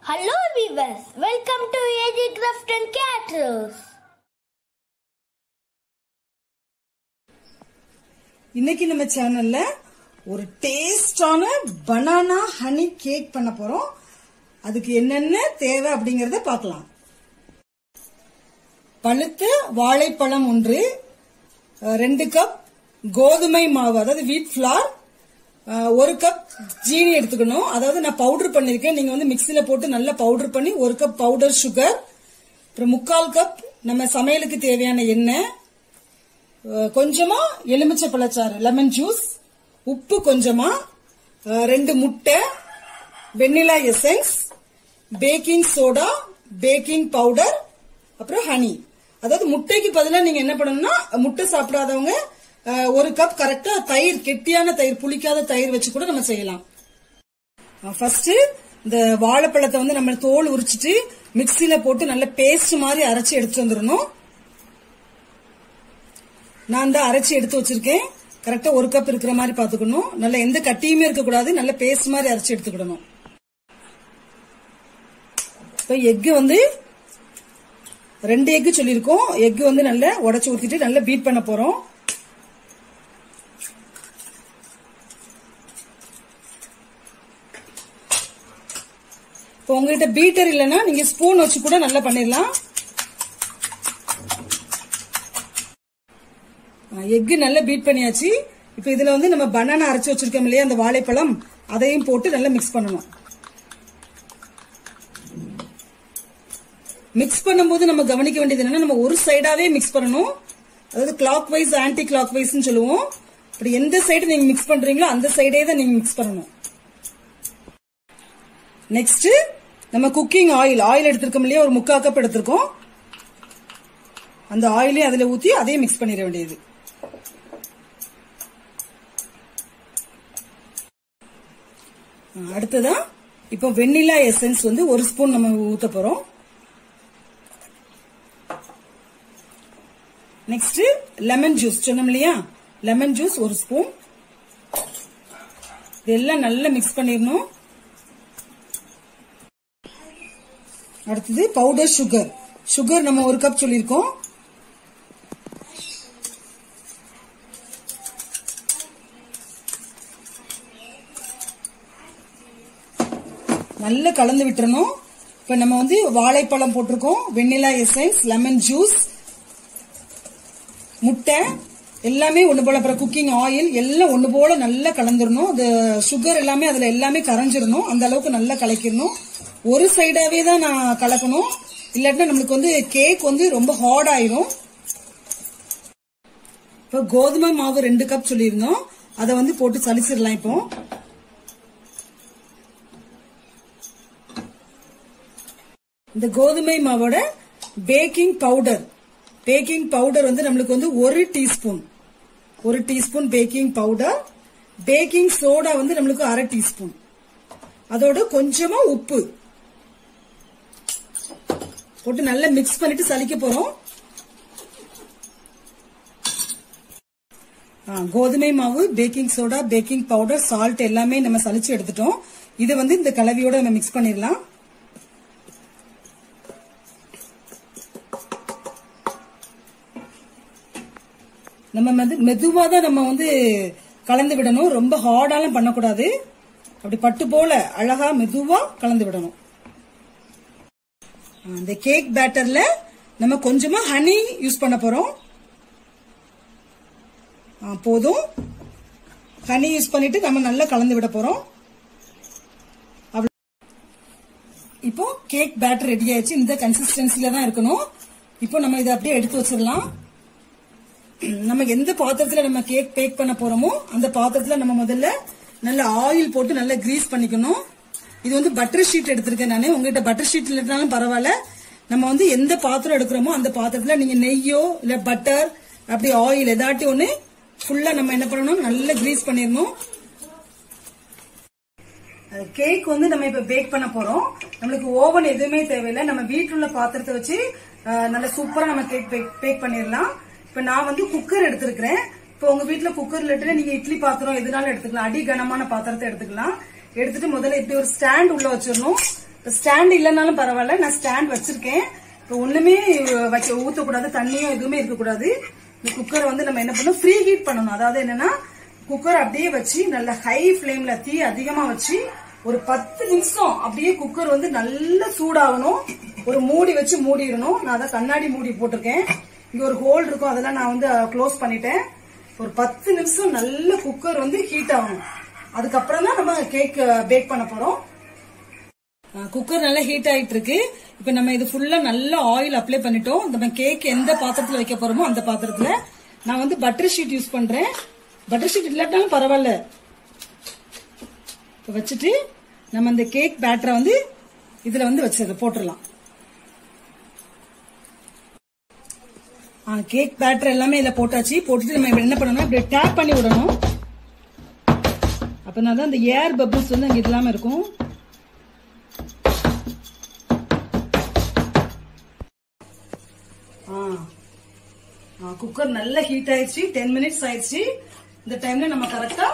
Hello viewers, welcome to AG Craft and Caterers. இன்னைக்கு நம்ம சேனல்ல ஒரு டேஸ்டான பனானா ஹனி கேக் பண்ண போறோம் அதுக்கு என்னென்ன தேவை அப்படிங்கறத பார்க்கலாம் பழுத்த வாழைப்பழம் ஒன்று அஹ், ரெண்டு கப் கோதுமை மாவு அதாவது வீட் ஃபிளார் ஒரு கப் ஜீனி எடுத்துக்கணும் அதாவது நான் பவுடர் பண்ணிருக்கேன் நீங்க வந்து மிக்சில போட்டு நல்லா பவுடர் பண்ணி ஒரு கப் பவுடர் சுகர் அப்புறம் முக்கால் கப் நம்ம சமையலுக்கு தேவையான எண்ணெய் அஹ் கொஞ்சமா எலுமிச்சை பழச்சாறு லெமன் ஜூஸ் உப்பு கொஞ்சமா அஹ் ரெண்டு முட்டை vanilla essence baking soda baking powder அப்புறம் ஹனி அதாவது முட்டைக்கு பதிலாக நீங்க என்ன பண்ணணும்னா முட்டை சாப்பிடாதவங்க அஹ், ஒரு கப் கரெக்டா தயிர் கெட்டியான தயிர் புளிக்காத தயிர் வச்சு கூட நம்ம செய்யலாம் ஃபர்ஸ்ட் இந்த வாழைப்பழத்தை வந்து நம்ம தோல் உரிச்சிட்டு மிக்சியில போட்டு நல்ல பேஸ்ட் மாதிரி அரைச்சு எடுத்துட்டு வந்துடணும் நான் தான் அரைச்சி எடுத்து வச்சிருக்கேன் கரெக்டா ஒரு கப் இருக்கிற மாதிரி பாத்துக்கணும் நல்ல எந்த கட்டியுமே இருக்கக்கூடாது நல்ல பேஸ்ட் மாதிரி அரைச்சி எடுத்துக்கிடணும் இப்போ எக்கு வந்து ரெண்டு எக்கு சொல்லியிருக்கோம் எக்கு வந்து நல்லா உடைச்சு ஊத்திட்டு நல்லா பீட் பண்ண போறோம் இப்போ உங்ககிட்ட பீட்டர் இல்லைன்னா நீங்க ஸ்பூன் வச்சு கூட நல்லா பண்ணிடலாம் எக்கு நல்லா பீட் பண்ணியாச்சு இப்போ இதுல வந்து நம்ம பனானா அரைச்சு வச்சிருக்கோம் இல்லையா அந்த வாழைப்பழம் அதையும் போட்டு நல்லா மிக்ஸ் பண்ணணும் மிக்ஸ் பண்ணும்போது நம்ம கவனிக்க வேண்டியது என்னன்னா நம்ம ஒரு சைடாவே மிக்ஸ் பண்ணணும் அதாவது clockwise anticlockwise சொல்லுவோம் அப்படி எந்த சைடு நீங்க மிக்ஸ் பண்றீங்களோ அந்த சைடே தான் நீங்க மிக்ஸ் பண்ணணும் நெக்ஸ்ட் நம்ம குக்கிங் ஆயில் ஆயில் எடுத்திருக்கோம் இல்லையா ஒரு முக்கா கப் எடுத்திருக்கோம் அந்த ஆயிலையும் அதுல ஊத்தி அதையும் மிக்ஸ் பண்ணிட வேண்டியது ஆ, அடுத்ததா இப்போ வெண்ணிலா எசன்ஸ் வந்து ஒரு ஸ்பூன் நம்ம ஊத்த போறோம் நெக்ஸ்ட் லெமன் ஜூஸ் சொன்னோம் இல்லையா லெமன் ஜூஸ் ஒரு ஸ்பூன் இதெல்லாம் நல்லா மிக்ஸ் பண்ணிடணும் அடுத்தது பவுடர் சுகர் சுகர் நம்ம ஒரு கப் சொல்லியிருக்கோம் நல்லா கலந்து விட்டுறணும் இப்ப நம்ம வந்து வாழைப்பழம் போட்டிருக்கோம் வெண்ணிலா எசன்ஸ் லெமன் ஜூஸ் முட்டை எல்லாமே ஒண்ணு போல அப்புறம் குக்கிங் ஆயில் எல்லாம் ஒண்ணு போல நல்லா கலந்துடணும் அது சுகர் எல்லாமே அதுல எல்லாமே கரைஞ்சிடணும் அந்த அளவுக்கு நல்லா கலக்கிடணும் ஒரு சைடாவே தான் நான் கலக்கணும் இல்லாட்டினா நம்மளுக்கு வந்து கேக் வந்து ரொம்ப ஹார்ட் ஆயிரும் இப்போ கோதுமை மாவு ரெண்டு கப் சொல்லியிருந்தோம் அதை வந்து போட்டு சலிச்சிடலாம் இப்போ இந்த கோதுமை மாவோட பேக்கிங் பவுடர் பேக்கிங் பவுடர் வந்து நம்மளுக்கு வந்து ஒரு டீஸ்பூன் ஒரு teaspoon baking powder baking soda வந்து நம்மளுக்கு அரை டீஸ்பூன் அதோட கொஞ்சமா உப்பு போட்டு நல்லா மிக்ஸ் பண்ணிட்டு சலிக்க போறோம் ஆ, கோதுமை மாவு baking soda baking powder salt எல்லாமே நம்ம சலிச்சு எடுத்துட்டோம் இதை வந்து இந்த கலவையோட நம்ம மிக்ஸ் பண்ணிடலாம் நம்ம வந்து மெதுவா தான் நம்ம வந்து கலந்து விடணும் ரொம்ப ஹார்டாலாம் பண்ணக்கூடாது அப்படி பட்டு போல அழகா மெதுவா கலந்து விடணும் ஆ, இந்த கேக் பேட்டர்ல நம்ம கொஞ்சமா ஹனி யூஸ் பண்ண போறோம் ஆ, போதும் ஹனி யூஸ் பண்ணிட்டு நம்ம நல்லா கலந்து விட போறோம் அவ்வளவு- இப்போ கேக் பேட்டர் ரெடி ஆயிடுச்சு இந்த கன்சிஸ்டன்சில தான் இருக்கணும் இப்போ நம்ம இதை அப்படியே எடுத்து வச்சிடலாம் நம்ம எந்த பாத்திரத்துல நம்ம கேக் பேக் பண்ண போறோமோ அந்த பாத்திரத்துல நம்ம முதல்ல நல்ல ஆயில் போட்டு நல்லா கிரீஸ் பண்ணிக்கணும் இது வந்து பட்டர் ஷீட் எடுத்திருக்கேன் நானு உங்ககிட்ட பட்டர் ஷீட் இல்லைனாலும் பரவாயில்ல நம்ம வந்து எந்த பாத்திரம் எடுக்கிறோமோ அந்த பாத்திரத்துல நீங்க நெய்யோ இல்ல பட்டர் அப்படி ஆயில் ஏதாட்டி ஒண்ணு ஃபுல்லா நம்ம என்ன பண்ணணும் நல்லா கிரீஸ் பண்ணிடணும் கேக் வந்து நம்ம இப்ப பேக் பண்ண போறோம் நம்மளுக்கு ஓவன் எதுவுமே தேவையில்லை நம்ம வீட்டுல உள்ள பாத்திரத்தை வச்சு அஹ், நல்ல சூப்பரா நம்ம கேக் பேக் பண்ணிடலாம் இப்ப நான் வந்து குக்கர் எடுத்திருக்கிறேன் இப்போ உங்க வீட்டுல குக்கர் இல்லாட்டி நீங்க இட்லி பாத்திரம் எதுனாலும் எடுத்துக்கலாம் அடி கனமான பாத்திரத்தை எடுத்துக்கலாம் எடுத்துட்டு முதல்ல இப்படி ஒரு ஸ்டாண்ட் உள்ள வச்சிடணும் ஸ்டாண்ட் இல்லைனாலும் பரவாயில்ல நான் ஸ்டாண்ட் வச்சிருக்கேன் இப்போ ஒண்ணுமே வைக்க ஊத்தக்கூடாது தண்ணியும் எதுவுமே இருக்கக்கூடாது இந்த குக்கரை வந்து நம்ம என்ன பண்ணணும் ஃப்ரீ ஹீட் பண்ணணும் அதாவது என்னன்னா குக்கர் அப்படியே வச்சு நல்ல ஹை ஃப்ளேம்ல தீ அதிகமா வச்சு ஒரு பத்து நிமிஷம் அப்படியே குக்கர் வந்து நல்ல சூடாகணும் ஒரு மூடி வச்சு மூடிடணும் நான் அதான் கண்ணாடி மூடி போட்டிருக்கேன் இங்க ஒரு ஹோல் இருக்கும் அதெல்லாம் நான் வந்து க்ளோஸ் பண்ணிட்டேன் ஒரு பத்து நிமிஷம் நல்ல குக்கர் வந்து ஹீட் ஆகணும் அதுக்கப்புறம் தான் நம்ம கேக் பேக் பண்ண போறோம் குக்கர் நல்லா ஹீட் ஆயிட்டு இருக்கு இப்ப நம்ம இது ஃபுல்லா நல்லா ஆயில் அப்ளை பண்ணிட்டோம் நம்ம கேக் எந்த பாத்திரத்துல வைக்க போறோமோ அந்த பாத்திரத்துல நான் வந்து பட்டர் ஷீட் யூஸ் பண்றேன் பட்டர் ஷீட் இல்லாட்டாலும் பரவாயில்ல இப்ப வச்சுட்டு நம்ம அந்த கேக் பேட்டரை வந்து இதுல வந்து வச்சிரு போட்டுடலாம் கேக் பேட்டர் எல்லாமே இதுல போட்டாச்சு போட்டுட்டு நம்ம என்ன பண்ணணும் இப்படி டேப் பண்ணி விடணும் அப்பனா தான் அந்த ஏர் பபிள்ஸ் வந்து அங்க இல்லாம இருக்கும் குக்கர் நல்ல ஹீட் ஆயிடுச்சு டென் மினிட்ஸ் ஆயிடுச்சு இந்த டைம்ல நம்ம கரெக்டா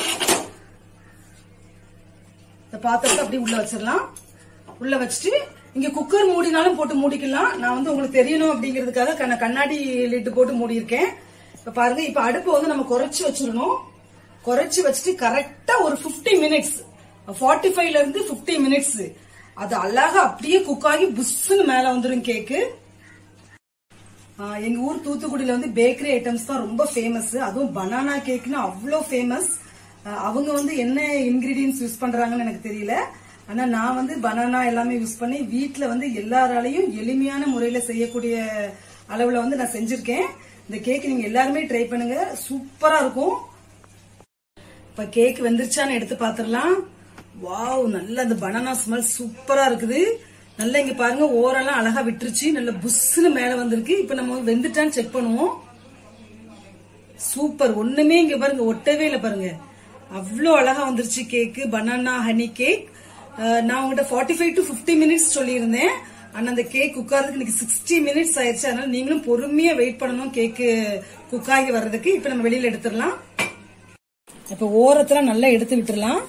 இந்த பாத்திரத்தை அப்படியே உள்ள வச்சிடலாம் உள்ள வச்சுட்டு இங்க குக்கர் மூடினாலும் போட்டு மூடிக்கலாம் நான் வந்து உங்களுக்கு தெரியணும் அப்படிங்கிறதுக்காக கண்ண- கண்ணாடி லிட்டு போட்டு மூடி இருக்கேன் இப்ப பாருங்க இப்ப அடுப்பு வந்து நம்ம குறைச்சு வச்சிடணும் குறைச்சு வச்சுட்டு கரெக்டா ஒரு 50 மினிட்ஸ் 45 ஃபைவ்ல இருந்து 50 மினிட்ஸ் அது அழகா அப்படியே குக் ஆகி புஷ்ஷுன்னு மேல வந்துரும் கேக்கு ஆஹ் எங்க ஊர் தூத்துக்குடியில வந்து பேக்கரி ஐட்டம்ஸ் தான் ரொம்ப ஃபேமஸ் அதுவும் பனானா கேக்னா அவ்வளோ ஃபேமஸ் அவங்க வந்து என்ன இன்கிரீடியன்ஸ் யூஸ் பண்றாங்கன்னு எனக்கு தெரியல ஆனா நான் வந்து பனானா எல்லாமே யூஸ் பண்ணி வீட்ல வந்து எல்லாராலையும் எளிமையான முறையில செய்யக்கூடிய அளவுல வந்து நான் செஞ்சிருக்கேன் இந்த கேக் நீங்க எல்லாருமே ட்ரை பண்ணுங்க சூப்பரா இருக்கும் இப்ப கேக் வெந்துருச்சான்னு எடுத்து பாத்திரலாம் வாவ் நல்ல அந்த பனானா ஸ்மெல் சூப்பரா இருக்குது நல்லா இங்க பாருங்க ஓரெல்லாம் அழகா விட்டுருச்சு நல்ல புஷ்னு மேல வந்திருக்கு இப்ப நம்ம வெந்துட்டான்னு செக் பண்ணுவோம் சூப்பர் ஒண்ணுமே இங்க பாருங்க ஒட்டவே இல்ல பாருங்க அவ்வளோ அழகா வந்துருச்சு கேக்கு பனானா ஹனி கேக் நான் உங்ககிட்ட forty five to fifty minutes சொல்லியிருந்தேன் ஆனா அந்த கேக் குக் ஆகிறதுக்கு இன்னைக்கு சிக்ஸ்டி மினிட்ஸ் ஆயிடுச்சு அதனால நீங்களும் பொறுமையா வெயிட் பண்ணணும் கேக்கு குக் ஆகி வர்றதுக்கு இப்ப நம்ம வெளியில எடுத்துடலாம் இப்ப ஓரத்துல நல்லா எடுத்து விட்டுறலாம்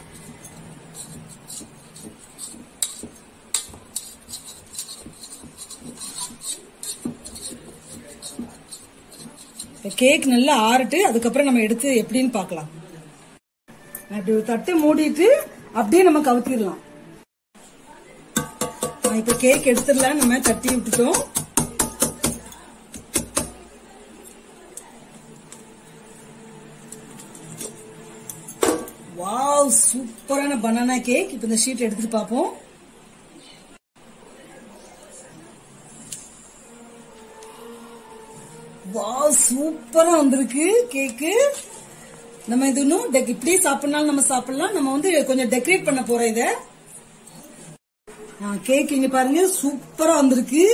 கேக் நல்லா ஆறட்டு அதுக்கப்புறம் நம்ம எடுத்து எப்படின்னு பார்க்கலாம் அப்படி ஒரு தட்டு மூடிட்டு அப்படியே நம்ம கவுத்திடலாம் ஆ, இப்ப கேக் எடுத்துடலாம் நம்ம தட்டி விட்டுட்டோம் வாவ் சூப்பரான பனானா கேக் இப்ப இந்த ஷீட் எடுத்துட்டு பார்ப்போம் வாவ் சூப்பரா வந்திருக்கு கேக்கு நம்ம இது இன்னும் டெக்- இப்படியே சாப்பிடனாலும் நம்ம சாப்பிடலாம் நம்ம வந்து கொஞ்சம் டெக்கரேட் பண்ண போறோம் இத கேக் இங்க பாருங்க சூப்பரா வந்திருக்கு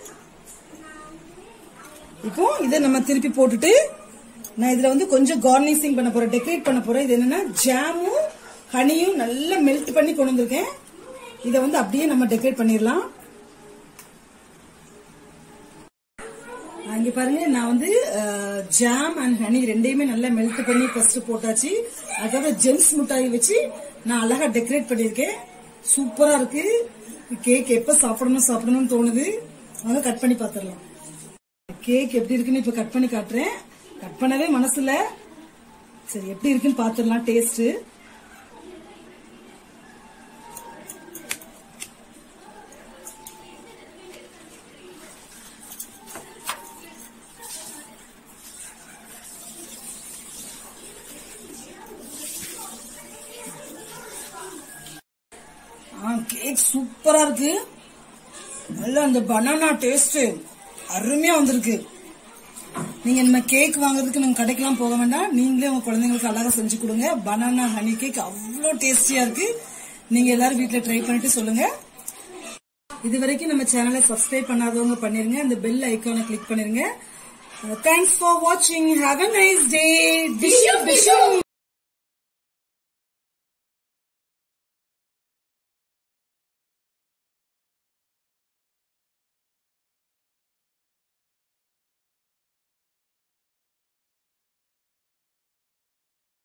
இப்போ இதை நம்ம திருப்பி போட்டுட்டு நான் இதுல வந்து கொஞ்சம் கார்னிஷிங் பண்ண போறேன் டெக்கரேட் பண்ண போறேன் இது என்னன்னா ஜாமும் ஹனியும் நல்லா மெல்ட் பண்ணி கொண்டு வந்திருக்கேன் இதை வந்து அப்படியே நம்ம டெக்கரேட் பண்ணிடலாம் இங்க பாருங்க நான் வந்து ஜாம் அண்ட் ஹனி ரெண்டையுமே நல்லா மெல்ட் பண்ணி ஃபர்ஸ்ட் போட்டாச்சு அதாவது ஜெம்ஸ் மிட்டாய் வச்சு நான் அழகா டெக்கரேட் பண்ணிருக்கேன் சூப்பரா இருக்கு கேக் எப்ப சாப்பிடணும் சாப்பிடணும்னு தோணுது வாங்க கட் பண்ணி பாத்துரலாம் கேக் எப்படி இருக்குன்னு இப்ப கட் பண்ணி காட்டுறேன் கட் பண்ணவே மனசுல சரி எப்படி இருக்குன்னு பாத்துடலாம் டேஸ்ட் கேக் சூப்பரா இருக்கு நல்ல அந்த பனானா டேஸ்ட் அருமையா வந்திருக்கு நீங்க நம்ம கேக் வாங்குறதுக்கு நீங்க கடைக்கெல்லாம் போக வேண்டாம் நீங்களே உங்க குழந்தைங்களுக்கு அழகா செஞ்சு கொடுங்க பனானா ஹனி கேக் அவ்வளோ டேஸ்டியா இருக்கு நீங்க எல்லாரும் வீட்ல ட்ரை பண்ணிட்டு சொல்லுங்க இது வரைக்கும் நம்ம சேனலை சப்ஸ்கிரைப் பண்ணாதவங்க பண்ணிருங்க அந்த பெல் ஐக்கானை கிளிக் பண்ணிருங்க தேங்க்ஸ் ஃபார் வாட்சிங் have a nice day dish